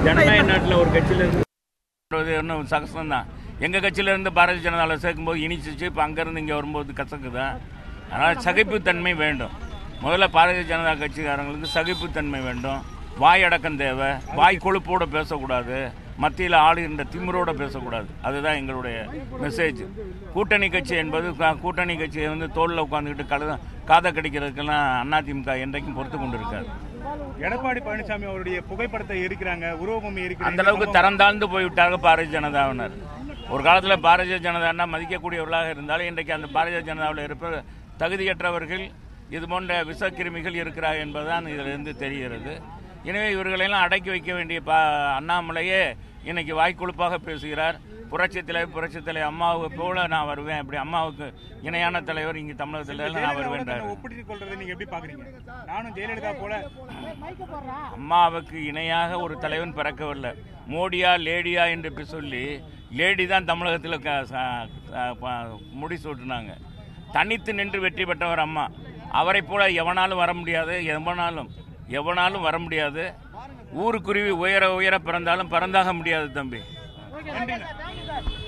ஜனநாயக நாட்டில் ஒரு கட்சியில இருந்து வருவது இன்னும் சகசம் தான் எங்கள் கட்சியிலேருந்து பாரதிய ஜனதாவில் சேர்க்கும்போது இனிச்சிச்சு இப்போ அங்கேருந்து இங்கே வரும்போது கசக்குதா அதனால் சகிப்புத்தன்மை வேண்டும் முதல்ல பாரதிய ஜனதா கட்சிக்காரங்களுக்கு சகிப்புத்தன்மை வேண்டும் வாய் அடக்கம் தேவை வாய் கொழுப்போடு பேசக்கூடாது மத்தியில் ஆளுகின்ற திமிரோட பேசக்கூடாது அதுதான் எங்களுடைய மெசேஜ் கூட்டணி கட்சி என்பது கா- கூட்டணி கட்சியை வந்து தோளில் உட்காந்துக்கிட்டு கழுத காதை கடிக்கிறதுக்கெல்லாம் அதிமுக என்றைக்கும் பொறுத்து கொண்டு இருக்காது எடப்பாடி பழனிசாமி அவருடைய புகைப்படத்தை எரிக்கிறாங்க உருவபொம்மை அந்த அளவுக்கு தரம் தாழ்ந்து போய்விட்டாங்க பாரதிய ஜனதாவினர் ஒரு காலத்தில் பாரதிய ஜனதான்னா மதிக்கக்கூடியவர்களாக இருந்தாலும் இன்றைக்கு அந்த பாரதிய ஜனதாவில் இருப்ப தகுதியற்றவர்கள் இது போன்ற விஷக்கிருமிகள் இருக்கிறார் என்பதுதான் இதிலிருந்து தெரிகிறது எனவே இவர்களெல்லாம் அடக்கி வைக்க வேண்டிய பா அண்ணாமலையே இன்னைக்கு வாய்க்கொழுப்பாக பேசுகிறார் புரட்சித் தலைவர் புரட்சித் தலைவர் அம்மாவை போல நான் வருவேன் அப்படி அம்மாவுக்கு இணையான தலைவர் இங்கே தமிழகத்தில் நான் வருவேன்றார் ஒப்பிட்டுக் கொள்றதை நீங்க எப்படி பாக்குறீங்க நானும் ஜெயலலிதா போல அம்மாவுக்கு இணையாக ஒரு தலைவன் பிறக்கவில்லை மோடியா லேடியா என்று இப்படி சொல்லி லேடி தான் தமிழகத்தில் க- ச- ச- ப- முடி சூட்டினாங்க தனித்து நின்று வெற்றி பெற்றவர் அம்மா அவரை போல எவனாலும் வர முடியாது எவனாலும் எவனாலும் வர முடியாது ஊருக்குருவி உயர உயர பிறந்தாலும் பறந்தாக முடியாது தம்பி நன்றிண்ணா